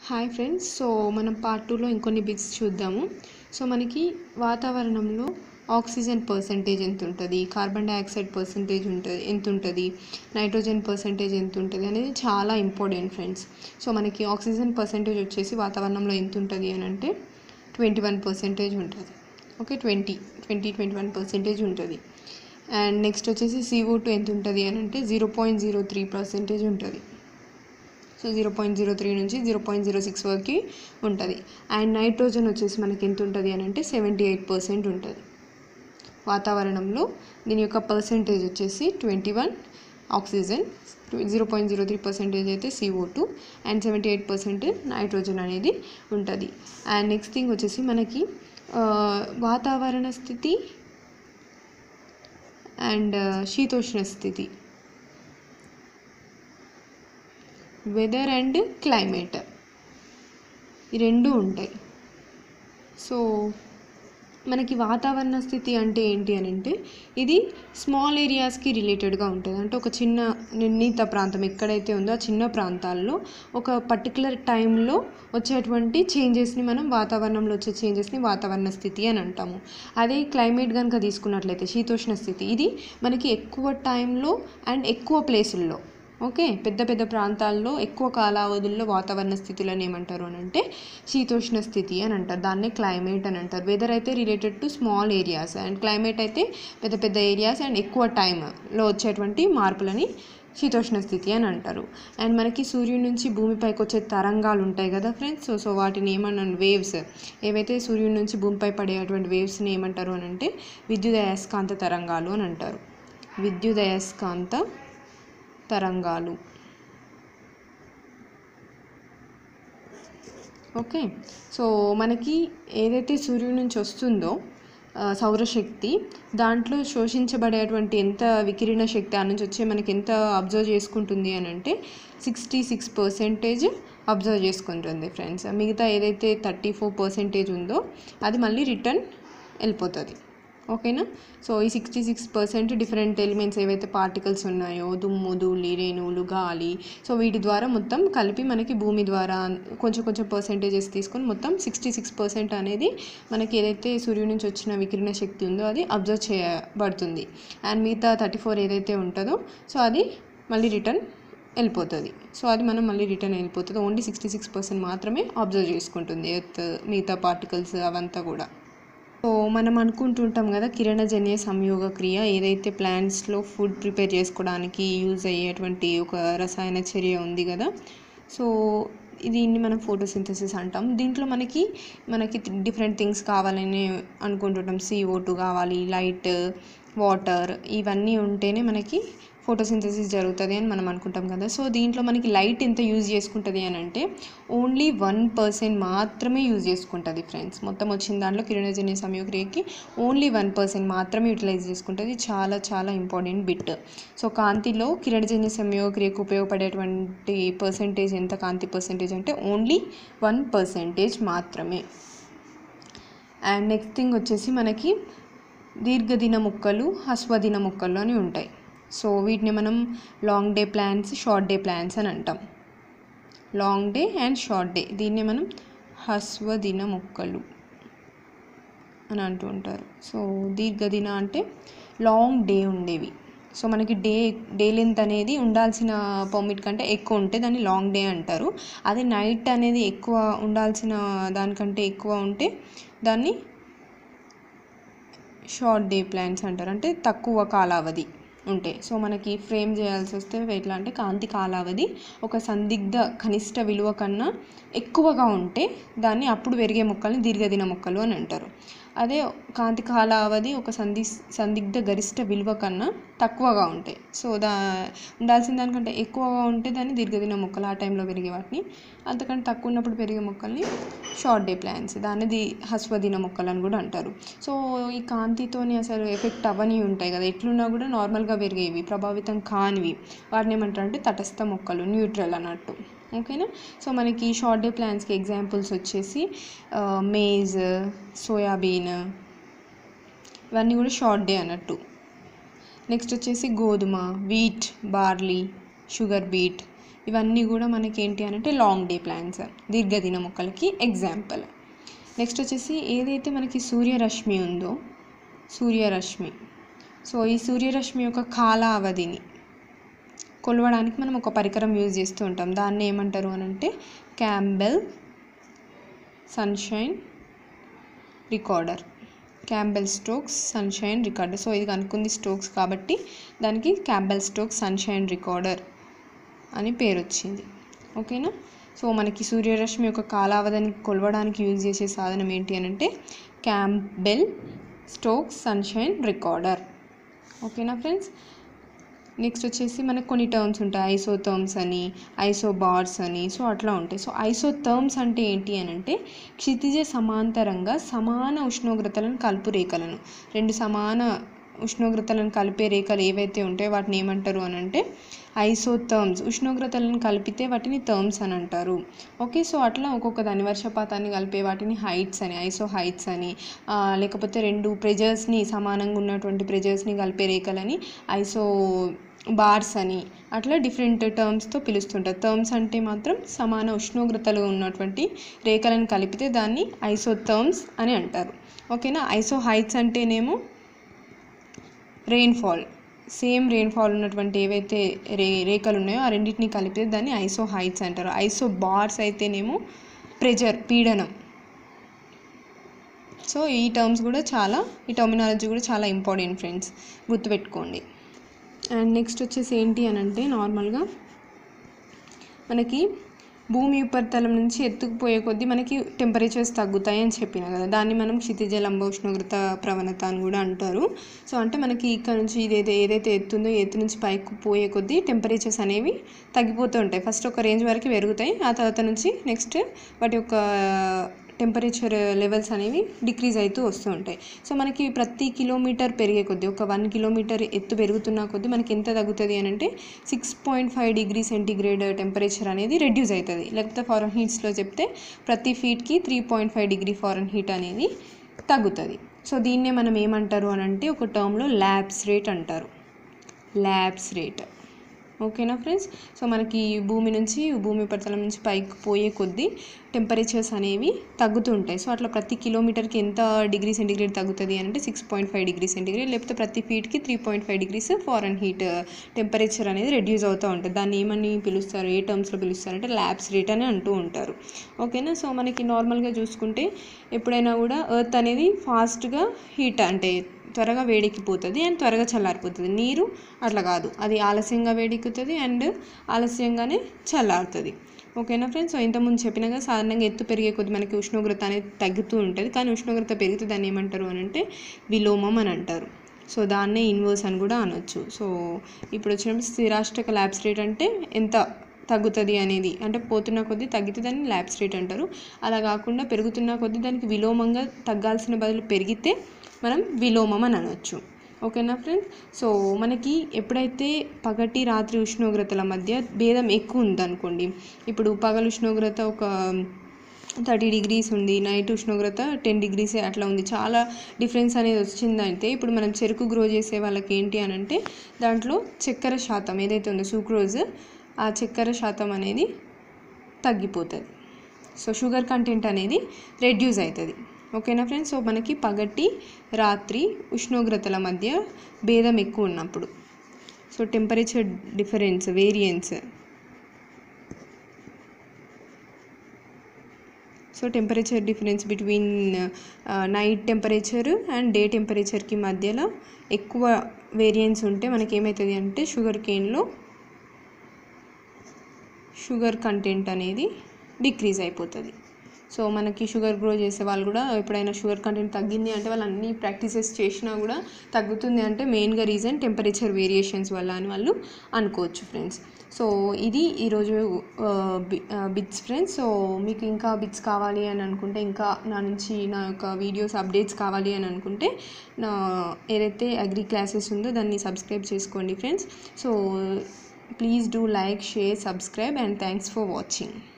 hi friends so మనం part టూలో ఇంకొన్ని బిట్స్ చూద్దాము సో మనకి వాతావరణంలో ఆక్సిజన్ పర్సంటేజ్ ఎంత ఉంటుంది కార్బన్ డైఆక్సైడ్ పర్సంటేజ్ ఉంటుంది ఎంత ఉంటుంది నైట్రోజన్ పర్సంటేజ్ ఎంత ఉంటుంది అనేది చాలా ఇంపార్టెంట్ ఫ్రెండ్స్ సో మనకి ఆక్సిజన్ పర్సంటేజ్ వచ్చేసి వాతావరణంలో ఎంత ఉంటుంది అని అంటే ట్వంటీ వన్ పర్సెంటేజ్ ఉంటుంది okay twenty twenty twenty one percentage ఉంటుంది అండ్ నెక్స్ట్ వచ్చేసి సిఓ టూ ఎంత ఉంటుంది అని అంటే zero point zero three percentage ఉంటుంది so zero point zero three నుంచి జీరో పాయింట్ జీరో సిక్స్ వరకు ఉంటుంది అండ్ నైట్రోజన్ వచ్చేసి మనకి ఎంత ఉంటుంది అని అంటే సెవెంటీ ఎయిట్ పర్సెంట్ ఉంటుంది వాతావరణంలో దీని యొక్క పర్సెంటేజ్ వచ్చేసి twenty one oxygen zero point zero three percentage అయితే C O two and seventy eight percent nitrogen అనేది ఉంటుంది అండ్ నెక్స్ట్ థింగ్ వచ్చేసి మనకి ఆ, వాతావరణ స్థితి అండ్ శీతోష్ణ స్థితి వెదర్ అండ్ క్లైమేట్ ఈ రెండు ఉంటాయి సో మనకి వాతావరణ స్థితి అంటే ఏంటి అని అంటే ఇది స్మాల్ ఏరియాస్కి రిలేటెడ్గా ఉంటుంది అంటే ఒక చిన్న నిర్ణీత ప్రాంతం ఎక్కడైతే ఉందో ఆ చిన్న ప్రాంతాల్లో ఒక పర్టికులర్ టైంలో వచ్చేటువంటి చేంజెస్ని మనం వాతావరణంలో వచ్చే చేంజెస్ని వాతావరణ స్థితి అని అంటాము అదే క్లైమేట్ కనుక తీసుకున్నట్లయితే శీతోష్ణ స్థితి ఇది మనకి ఎక్కువ టైంలో అండ్ ఎక్కువ ప్లేసుల్లో ఓకే పెద్ద పెద్ద ప్రాంతాల్లో ఎక్కువ కాలావధుల్లో వాతావరణ స్థితులను ఏమంటారు అని అంటే శీతోష్ణ స్థితి అని అంటారు దాన్నే క్లైమేట్ అని అంటారు వెదర్ అయితే related to small areas and climate అయితే పెద్ద పెద్ద ఏరియాస్ అండ్ ఎక్కువ టైంలో వచ్చేటువంటి మార్పులని శీతోష్ణ స్థితి అని అంటారు అండ్ మనకి సూర్యుడి నుంచి భూమిపైకి వచ్చే తరంగాలు ఉంటాయి కదా ఫ్రెండ్స్ సో సో వాటిని ఏమన్నాను వేవ్స్ ఏవైతే సూర్యుడి నుంచి భూమిపై పడేటువంటి వేవ్స్ని ఏమంటారు అని అంటే విద్యుదయస్కాంత తరంగాలు అని అంటారు విద్యుదయస్కాంత తరంగాలు ఓకే సో మనకి ఏదైతే సూర్యుడి నుంచి వస్తుందో ఆ, సౌరశక్తి దాంట్లో శోషించబడేటువంటి ఎంత వికిరణ శక్తి ఆ నుంచి వచ్చే మనకి ఎంత అబ్జర్వ్ చేసుకుంటుంది అని అంటే సిక్స్టీ సిక్స్ పర్సెంటేజ్ అబ్జర్వ్ చేసుకుంటుంది ఫ్రెండ్స్ మిగతా ఏదైతే థర్టీ ఫోర్ పర్సెంటేజ్ ఉందో అది మళ్ళీ రిటర్న్ వెళ్ళిపోతుంది ఓకేనా సో ఈ sixty six percent different elements ఏవైతే పార్టికల్స్ ఉన్నాయో దుమ్ము ధూళి రేణువులు గాలి సో వీటి ద్వారా మొత్తం కలిపి మనకి భూమి ద్వారా కొంచెం కొంచెం పర్సెంటేజెస్ తీసుకొని మొత్తం సిక్స్టీ సిక్స్ పర్సెంట్ అనేది మనకి ఏదైతే సూర్యుడి నుంచి వచ్చిన వికిరణ శక్తి ఉందో అది అబ్జర్వ్ చేయబడుతుంది అండ్ మిగతా థర్టీ ఫోర్ ఏదైతే ఉంటుందో సో అది మళ్ళీ రిటర్న్ వెళ్ళిపోతుంది సో అది మనం మళ్ళీ రిటర్న్ వెళ్ళిపోతుంది ఓన్లీ సిక్స్టీ సిక్స్ పర్సెంట్ మాత్రమే అబ్జర్వ్ చేసుకుంటుంది ఎర్త్ మిగతా పార్టికల్స్ అవంతా కూడా సో మనం అనుకుంటుంటాం కదా కిరణజన్య సంయోగ క్రియ ఏదైతే ప్లాంట్స్లో ఫుడ్ ప్రిపేర్ చేసుకోవడానికి యూజ్ అయ్యేటువంటి ఒక రసాయన చర్య ఉంది కదా సో దీన్ని మనం ఫోటోసింథసిస్ అంటాం దీంట్లో మనకి మనకి డిఫరెంట్ థింగ్స్ కావాలని అనుకుంటుంటాం సిఓ టూ కావాలి లైట్ వాటర్ ఇవన్నీ ఉంటేనే మనకి ఫోటోసింథసిస్ జరుగుతుంది అని మనం అనుకుంటాం కదా సో దీంట్లో మనకి లైట్ ఎంత యూజ్ చేసుకుంటుంది అని అంటే ఓన్లీ వన్ పర్సెంట్ మాత్రమే యూజ్ చేసుకుంటుంది ఫ్రెండ్స్ మొత్తం వచ్చిన దాంట్లో కిరణజన్య సంయోక్రియకి ఓన్లీ వన్ పర్సెంట్ మాత్రమే యూటిలైజ్ చేసుకుంటుంది చాలా చాలా ఇంపార్టెంట్ బిట్ సో కాంతిలో కిరణజన్య సంయోగక్రియకు ఉపయోగపడేటువంటి పర్సెంటేజ్ ఎంత కాంతి పర్సెంటేజ్ అంటే ఓన్లీ వన్ పర్సెంటేజ్ మాత్రమే అండ్ నెక్స్ట్ థింగ్ వచ్చేసి మనకి దీర్ఘదిన మొక్కలు హస్వదిన మొక్కలు అని ఉంటాయి సో వీటిని మనం long day plants short day plants అని అంటాం long day and short day దీన్ని మనం హస్వదిన మొక్కలు అని అంటూ ఉంటారు సో దీర్ఘదిన అంటే లాంగ్ డే ఉండేవి సో మనకి డే డే లెంత్ అనేది ఉండాల్సిన పర్మిట్ కంటే ఎక్కువ ఉంటే దాన్ని లాంగ్ డే అంటారు అదే నైట్ అనేది ఎక్కువ ఉండాల్సిన దానికంటే ఎక్కువ ఉంటే దాన్ని షార్ట్ డే ప్లాన్స్ అంటారు అంటే తక్కువ కాలావధి ఉంటాయి సో మనకి ఫ్రేమ్ చేయాల్సి వస్తే ఎట్లా అంటే కాంతి కాలావధి ఒక సందిగ్ధ కనిష్ట విలువ కన్నా ఎక్కువగా ఉంటే దాన్ని అప్పుడు పెరిగే మొక్కల్ని దీర్ఘదిన మొక్కలు అని అంటారు అదే కాంతి కాలావధి ఒక సంధి సందిగ్ధ గరిష్ట విలువ కన్నా తక్కువగా ఉంటాయి సో దా ఉండాల్సిన దానికంటే ఎక్కువగా ఉంటే దాన్ని దీర్ఘదిన మొక్కలు ఆ టైంలో పెరిగే వాటిని అంతకంటే తక్కువ ఉన్నప్పుడు పెరిగే మొక్కల్ని షార్ట్ డే ప్లాన్స్ దాన్ని ది హస్వదిన మొక్కలు అని కూడా అంటారు సో ఈ కాంతితోని అసలు ఎఫెక్ట్ అవ్వని ఉంటాయి కదా ఎట్లున్నా కూడా నార్మల్గా పెరిగేవి ప్రభావితం కానివి వాటిని ఏమంటారు అంటే తటస్థ మొక్కలు న్యూట్రల్ అన్నట్టు ఓకేనా సో మనకి షార్ట్ డే ప్లాన్స్కి ఎగ్జాంపుల్స్ వచ్చేసి మేజ్ సోయాబీన్ ఇవన్నీ కూడా షార్ట్ డే అన్నట్టు నెక్స్ట్ వచ్చేసి గోధుమ వీట్ బార్లీ షుగర్ బీట్ ఇవన్నీ కూడా మనకి ఏంటి అంటే లాంగ్ డే ప్లాంట్స్ దీర్ఘదిన మొక్కలకి ఎగ్జాంపుల్ నెక్స్ట్ వచ్చేసి ఏదైతే మనకి సూర్యరశ్మి ఉందో సూర్యరశ్మి సో ఈ సూర్యరశ్మి యొక్క కాల అవధిని కొలవడానికి మనం ఒక పరికరం యూజ్ చేస్తూ ఉంటాం దాన్ని ఏమంటారు అని అంటే Campbell sunshine recorder Campbell Stokes sunshine recorder so ఇది కనుక్కుంది స్టోక్స్ కాబట్టి దానికి క్యాంబెల్ స్టోక్స్ సన్షైన్ రికార్డర్ అని పేరు వచ్చింది ఓకేనా సో మనకి సూర్యరశ్మి యొక్క కాలావధిని కొలవడానికి యూజ్ చేసే సాధనం ఏంటి అని అంటే క్యాంబెల్ స్టోక్స్ సన్షైన్ రికార్డర్ ఓకేనా ఫ్రెండ్స్ నెక్స్ట్ వచ్చేసి మనకు కొన్ని టర్మ్స్ ఉంటాయి ఐసో థర్మ్స్ అని ఐసో బార్స్ అని సో అట్లా ఉంటాయి సో ఐసో థర్మ్స్ అంటే ఏంటి అని అంటే క్షితిజ సమాంతరంగా సమాన ఉష్ణోగ్రతలను కలుపు రేఖలను రెండు సమాన ఉష్ణోగ్రతలను కలిపే రేఖలు ఏవైతే ఉంటాయో వాటిని ఏమంటారు అని అంటే ఐసో థర్మ్స్ ఉష్ణోగ్రతలను కలిపితే వాటిని థర్మ్స్ అని అంటారు ఓకే సో అట్లా ఒక్కొక్క దాని వర్షపాతాన్ని కలిపే వాటిని హైట్స్ అని ఐసో హైట్స్ అని ఆ, లేకపోతే రెండు ప్రెజర్స్ని సమానంగా ఉన్నటువంటి ప్రెజర్స్ని కలిపే రేఖలని ఐసో బార్స్ అని అట్లా డిఫరెంట్ టర్మ్స్తో పిలుస్తుంటారు టర్మ్స్ అంటే మాత్రం సమాన ఉష్ణోగ్రతలు ఉన్నటువంటి రేఖలను కలిపితే దాన్ని ఐసో థర్మ్స్ అని అంటారు ఓకేనా ఐసో హైట్స్ అంటేనేమో రెయిన్ఫాల్ సేమ్ రెయిన్ఫాల్ ఉన్నటువంటి ఏవైతే రే రేఖలు ఉన్నాయో ఆ రెండింటిని కలిపితే దాన్ని ఐసో హైట్స్ అంటారు ఐసో బార్స్ అయితేనేమో ప్రెజర్ పీడనం సో ఈ టర్మ్స్ కూడా చాలా ఈ టర్మినాలజీ కూడా చాలా ఇంపార్టెంట్ ఫ్రెండ్స్ గుర్తుపెట్టుకోండి అండ్ నెక్స్ట్ వచ్చేసి ఏంటి అని అంటే నార్మల్గా మనకి భూమి ఉపరితలం నుంచి ఎత్తుకుపోయే కొద్దీ మనకి టెంపరేచర్స్ తగ్గుతాయి అని చెప్పిన కదా దాన్ని మనం క్షితిజ లంబ ఉష్ణోగ్రత ప్రవణత అని కూడా అంటారు సో అంటే మనకి ఇక్కడ నుంచి ఇదైతే ఏదైతే ఎత్తుందో ఈ ఎత్తు నుంచి పైకి పోయే కొద్దీ టెంపరేచర్స్ అనేవి తగ్గిపోతూ ఉంటాయి ఫస్ట్ ఒక రేంజ్ వరకు పెరుగుతాయి ఆ తర్వాత నుంచి నెక్స్ట్ వాటి యొక్క టెంపరేచర్ లెవెల్స్ అనేవి డిక్రీజ్ అవుతూ వస్తూ ఉంటాయి సో మనకి ప్రతి కిలోమీటర్ పెరిగే కొద్దీ ఒక వన్ కిలోమీటర్ ఎత్తు పెరుగుతున్న కొద్దీ మనకి ఎంత తగ్గుతుంది అని అంటే six point five degree centigrade temperature అనేది రెడ్యూస్ అవుతుంది లేకపోతే ఫారెన్ హీట్స్లో చెప్తే ప్రతి ఫీట్కి three point five degree Fahrenheit అనేది తగ్గుతుంది సో దీన్నే మనం ఏమంటారు అని అంటే ఒక టర్మ్లో ల్యాబ్స్ రేట్ అంటారు ల్యాబ్స్ రేట్ ఓకేనా ఫ్రెండ్స్ సో మనకి భూమి నుంచి భూమి ఉపరితలం నుంచి పైకి పోయే కొద్దీ టెంపరేచర్స్ అనేవి తగ్గుతూ ఉంటాయి సో అట్లా ప్రతి కిలోమీటర్కి ఎంత డిగ్రీ సెంటిగ్రేడ్ తగ్గుతుంది అంటే six point five degree centigrade లేకపోతే ప్రతి ఫీట్కి three point five degrees Fahrenheit temperature అనేది రెడ్యూస్ అవుతూ ఉంటుంది దాన్ని ఏమని పిలుస్తారు ఏ టర్మ్స్లో పిలుస్తారు అంటే ల్యాబ్స్ రేట్ అని అంటూ ఉంటారు ఓకేనా సో మనకి నార్మల్గా చూసుకుంటే ఎప్పుడైనా కూడా ఎర్త్ అనేది ఫాస్ట్గా హీట్ అంటే త్వరగా వేడెక్కిపోతుంది అండ్ త్వరగా చల్లారిపోతుంది నీరు అట్లా కాదు అది ఆలస్యంగా వేడెక్కుతుంది అండ్ ఆలస్యంగానే చల్లారుతుంది ఓకేనా ఫ్రెండ్స్ సో ఇంతకుముందు చెప్పినాక సాధారణంగా ఎత్తు పెరిగే కొద్ది మనకి ఉష్ణోగ్రత అనేది తగ్గుతూ ఉంటుంది కానీ ఉష్ణోగ్రత పెరిగితే దాన్ని ఏమంటారు అని అంటే విలోమం అని అంటారు సో దాన్నే ఇన్వర్స్ అని కూడా అనొచ్చు సో ఇప్పుడు వచ్చినప్పుడు స్థిరాష్టక ల్యాబ్స్ రేట్ అంటే ఎంత తగ్గుతుంది అనేది అంటే పోతున్న కొద్దీ తగ్గితే దాన్ని ల్యాబ్స్ రేట్ అంటారు అలా కాకుండా పెరుగుతున్న కొద్దీ దానికి విలోమంగా తగ్గాల్సిన బదులు పెరిగితే మనం విలోమం అని అనొచ్చు ఓకేనా ఫ్రెండ్స్ సో మనకి ఎప్పుడైతే పగటి రాత్రి ఉష్ణోగ్రతల మధ్య భేదం ఎక్కువ ఉందనుకోండి ఇప్పుడు పగలు ఉష్ణోగ్రత ఒక థర్టీ డిగ్రీస్ ఉంది నైట్ ఉష్ణోగ్రత టెన్ డిగ్రీస్ అట్లా ఉంది చాలా డిఫరెన్స్ అనేది వచ్చిందంటే ఇప్పుడు మనం చెరుకు గ్రో చేసే వాళ్ళకి ఏంటి అని అంటే దాంట్లో చక్కెర శాతం ఏదైతే ఉందో సూక్రోజ్ ఆ చక్కెర శాతం అనేది తగ్గిపోతుంది సో షుగర్ కంటెంట్ అనేది రెడ్యూస్ అవుతుంది ఓకేనా ఫ్రెండ్స్ సో మనకి పగటి రాత్రి ఉష్ణోగ్రతల మధ్య భేదం ఎక్కువ ఉన్నప్పుడు so temperature difference variance so temperature difference between night temperature and day టెంపరేచర్కి మధ్యలో ఎక్కువ వేరియన్స్ ఉంటే మనకి ఏమవుతుంది అంటే షుగర్ కేన్లో షుగర్ కంటెంట్ అనేది డిక్రీజ్ అయిపోతుంది సో మనకి షుగర్ గ్రో చేసే వాళ్ళు కూడా ఎప్పుడైనా షుగర్ కంటెంట్ తగ్గింది అంటే వాళ్ళు అన్ని ప్రాక్టీసెస్ చేసినా కూడా తగ్గుతుంది అంటే మెయిన్గా రీజన్ టెంపరేచర్ వేరియేషన్స్ వల్ల అని వాళ్ళు అనుకోవచ్చు ఫ్రెండ్స్ సో ఇది ఈరోజు బిట్స్ ఫ్రెండ్స్ సో మీకు ఇంకా బిట్స్ కావాలి అని అనుకుంటే ఇంకా నా నుంచి నా యొక్క వీడియోస్ అప్డేట్స్ కావాలి అని అనుకుంటే నా ఏదైతే అగ్రి క్లాసెస్ ఉందో దాన్ని సబ్స్క్రైబ్ చేసుకోండి friends so please do like share subscribe and thanks for watching